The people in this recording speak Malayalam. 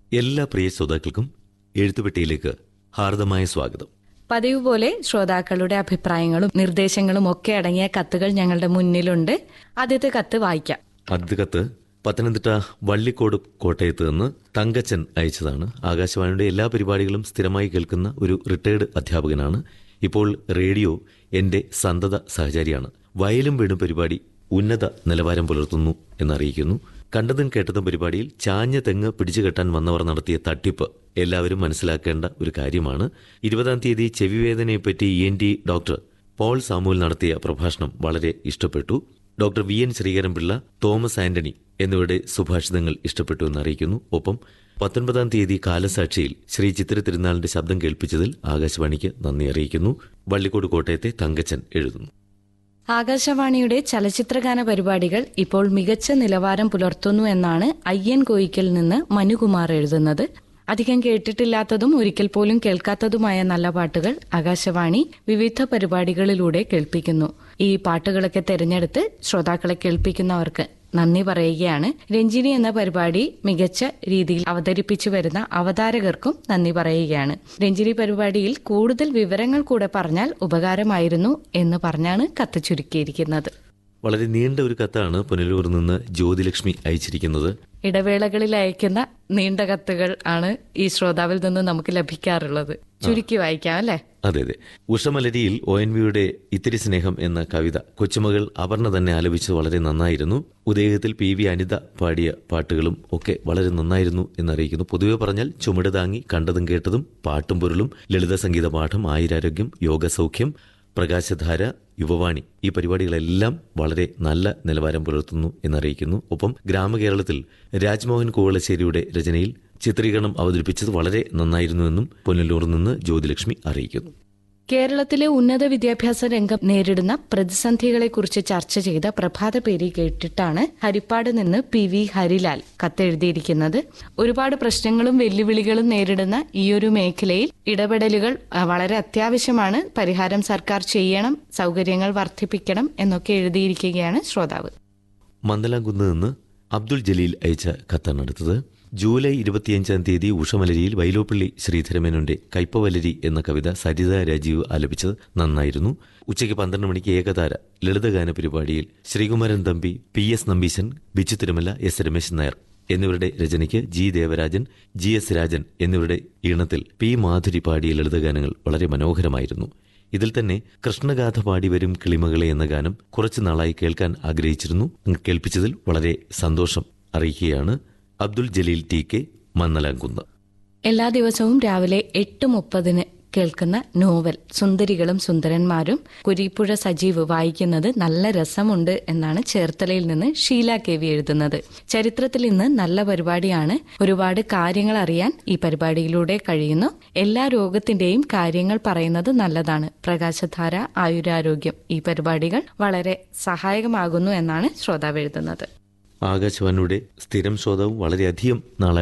എല്ലാ പ്രിയ ശ്രോതാക്കൾക്കും എഴുത്തുപെട്ടിയിലേക്ക് ഹാർദമായ സ്വാഗതം പതിവ് പോലെ ശ്രോതാക്കളുടെ അഭിപ്രായങ്ങളും നിർദ്ദേശങ്ങളും ഒക്കെ അടങ്ങിയ കത്തുകൾ ഞങ്ങളുടെ മുന്നിലുണ്ട് ആദ്യത്തെ കത്ത് വായിക്കാം ആദ്യ കത്ത് പത്തനംതിട്ട വള്ളിക്കോട് കോട്ടയത്ത് നിന്ന് തങ്കച്ചൻ അയച്ചതാണ് ആകാശവാണിയുടെ എല്ലാ പരിപാടികളും സ്ഥിരമായി കേൾക്കുന്ന ഒരു റിട്ടയർഡ് അധ്യാപകനാണ് ഇപ്പോൾ റേഡിയോ എന്റെ സന്തത സഹചാരിയാണ് വയലും വീടും പരിപാടി ഉന്നത നിലവാരം പുലർത്തുന്നു എന്നറിയിക്കുന്നു കണ്ടതും കേട്ടതും പരിപാടിയിൽ ചാഞ്ഞ തെങ്ങ് പിടിച്ചുകെട്ടാൻ വന്നവർ നടത്തിയ തട്ടിപ്പ് എല്ലാവരും മനസ്സിലാക്കേണ്ട ഒരു കാര്യമാണ് ഇരുപതാം തീയതി ചെവിവേദനയെപ്പറ്റി E N T doctor Paul Samuel നടത്തിയ പ്രഭാഷണം വളരെ ഇഷ്ടപ്പെട്ടു doctor V N Sreekaran Pillai Thomas Antony എന്നിവരുടെ സുഭാഷിതങ്ങൾ ഇഷ്ടപ്പെട്ടു എന്നറിയിക്കുന്നു ഒപ്പം പത്തൊൻപതാം തീയതി കാലസാക്ഷിയിൽ ശ്രീ ചിത്ര തിരുനാളിന്റെ ശബ്ദം കേൾപ്പിച്ചതിൽ ആകാശവാണിക്ക് നന്ദി അറിയിക്കുന്നു വള്ളിക്കോട് കോട്ടയത്തെ തങ്കച്ചൻ എഴുതുന്നു ആകാശവാണിയുടെ ചലച്ചിത്രഗാന പരിപാടികൾ ഇപ്പോൾ മികച്ച നിലവാരം പുലർത്തുന്നു എന്നാണ് അയ്യൻ കോയിക്കൽ നിന്ന് മനുകുമാർ എഴുതുന്നത് അധികം കേട്ടിട്ടില്ലാത്തതും ഒരിക്കൽ പോലും കേൾക്കാത്തതുമായ നല്ല പാട്ടുകൾ ആകാശവാണി വിവിധ പരിപാടികളിലൂടെ കേൾപ്പിക്കുന്നു ഈ പാട്ടുകളൊക്കെ തിരഞ്ഞെടുത്ത് ശ്രോതാക്കളെ കേൾപ്പിക്കുന്നവർക്ക് നന്ദി പറയുകയാണ് രഞ്ജിനി എന്ന പരിപാടി മികച്ച രീതിയിൽ അവതരിപ്പിച്ചു വരുന്ന അവതാരകർക്കും നന്ദി പറയുകയാണ് രഞ്ജിനി പരിപാടിയിൽ കൂടുതൽ വിവരങ്ങൾ കൂടെ പറഞ്ഞാൽ ഉപകാരമായിരുന്നു എന്ന് പറഞ്ഞാണ് കത്ത് ചുരുക്കിയിരിക്കുന്നത് വളരെ നീണ്ട ഒരു കത്താണ് പുനലൂർ നിന്ന് ജ്യോതിലക്ഷ്മി അയച്ചിരിക്കുന്നത് ഇടവേളകളിൽ അയക്കുന്ന നീണ്ട കത്തുകൾ ആണ് ഈ ശ്രോതാവിൽ നിന്ന് നമുക്ക് ലഭിക്കാറുള്ളത് ചുരുക്കി വായിക്കാം അല്ലേ അതെ അതെ ഉഷമലരിയിൽ ഒ എൻ വിയുടെ ഇത്തിരി സ്നേഹം എന്ന കവിത കൊച്ചുമകൾ അപർണ തന്നെ ആലപിച്ചത് വളരെ നന്നായിരുന്നു ഉദയത്തിൽ പി വി അനിത പാടിയ പാട്ടുകളും ഒക്കെ വളരെ നന്നായിരുന്നു എന്നറിയിക്കുന്നു പൊതുവെ പറഞ്ഞാൽ ചുമട് താങ്ങി കണ്ടതും കേട്ടതും പാട്ടും പൊരുളും ലളിത സംഗീത പാഠം ആയുരാരോഗ്യം യോഗസൗഖ്യം പ്രകാശധാര യുവവാണി ഈ പരിപാടികളെല്ലാം വളരെ നല്ല നിലവാരം പുലർത്തുന്നു എന്നറിയിക്കുന്നു ഒപ്പം ഗ്രാമകേരളത്തിൽ രാജ്മോഹൻ കോവളശ്ശേരിയുടെ രചനയിൽ ചിത്രീകരണം അവതരിപ്പിച്ചത് വളരെ നന്നായിരുന്നുവെന്നും പുനലൂരിൽ നിന്ന് ജ്യോതിലക്ഷ്മി അറിയിക്കുന്നു കേരളത്തിലെ ഉന്നത വിദ്യാഭ്യാസ രംഗം നേരിടുന്ന പ്രതിസന്ധികളെക്കുറിച്ച് ചർച്ച ചെയ്ത പ്രഭാത പേരി കേട്ടിട്ടാണ് ഹരിപ്പാട് നിന്ന് പി വി ഹരിലാൽ കത്തെഴുതിയിരിക്കുന്നത് ഒരുപാട് പ്രശ്നങ്ങളും വെല്ലുവിളികളും നേരിടുന്ന ഈയൊരു മേഖലയിൽ ഇടപെടലുകൾ അഹ്, വളരെ അത്യാവശ്യമാണ് പരിഹാരം സർക്കാർ ചെയ്യണം സൗകര്യങ്ങൾ വർദ്ധിപ്പിക്കണം എന്നൊക്കെ എഴുതിയിരിക്കുകയാണ് ശ്രോതാവ് മന്ദലാംകുന്ന് നിന്ന് അബ്ദുൾ ജലീൽ അയച്ച കത്താണ് അടുത്തത് ജൂലൈ ഇരുപത്തിയഞ്ചാം തീയതി ഉഷമലരിയിൽ വൈലോപ്പള്ളി ശ്രീധരമേനോന്റെ കൈപ്പവലരി എന്ന കവിത സരിത രാജീവ് ആലപിച്ചത് നന്നായിരുന്നു ഉച്ചയ്ക്ക് പന്ത്രണ്ട് മണിക്ക് ഏകതാര ലളിതഗാന പരിപാടിയിൽ Sreekumaran Thampi P S Nambeesan Bichu Thirumala S Rameshan Nair എന്നിവരുടെ രചനയ്ക്ക് G Devarajan G S Rajan എന്നിവരുടെ ഈണത്തിൽ പി മാധുരി പാടിയ ലളിതഗാനങ്ങൾ വളരെ മനോഹരമായിരുന്നു ഇതിൽ തന്നെ കൃഷ്ണഗാഥ പാടി വരും കിളിമകളെ എന്ന ഗാനം കുറച്ചു നാളായി കേൾക്കാൻ ആഗ്രഹിച്ചിരുന്നു കേൾപ്പിച്ചതിൽ വളരെ സന്തോഷം അറിയിക്കുകയാണ് അബ്ദുൽ ജലീൽ ടി കെ മന്നലാംകുന്ന് എല്ലാ ദിവസവും രാവിലെ എട്ട് മുപ്പതിന് കേൾക്കുന്ന നോവൽ സുന്ദരികളും സുന്ദരന്മാരും കുരീപ്പുഴ സജീവ് വായിക്കുന്നത് നല്ല രസമുണ്ട് എന്നാണ് ചേർത്തലയിൽ നിന്ന് ഷീല കെ വി എഴുതുന്നത് ചരിത്രത്തിൽ ഇന്ന് നല്ല പരിപാടിയാണ് ഒരുപാട് കാര്യങ്ങൾ അറിയാൻ ഈ പരിപാടിയിലൂടെ കഴിയുന്നു എല്ലാ രോഗത്തിന്റെയും കാര്യങ്ങൾ പറയുന്നത് നല്ലതാണ് പ്രകാശധാര ആയുരാരോഗ്യം ഈ പരിപാടികൾ വളരെ സഹായകമാകുന്നു എന്നാണ് ശ്രോതാവ് എഴുതുന്നത് ആകാശവാണിയുടെ സ്ഥിരം ശ്രോതാവും വളരെയധികം നാളായി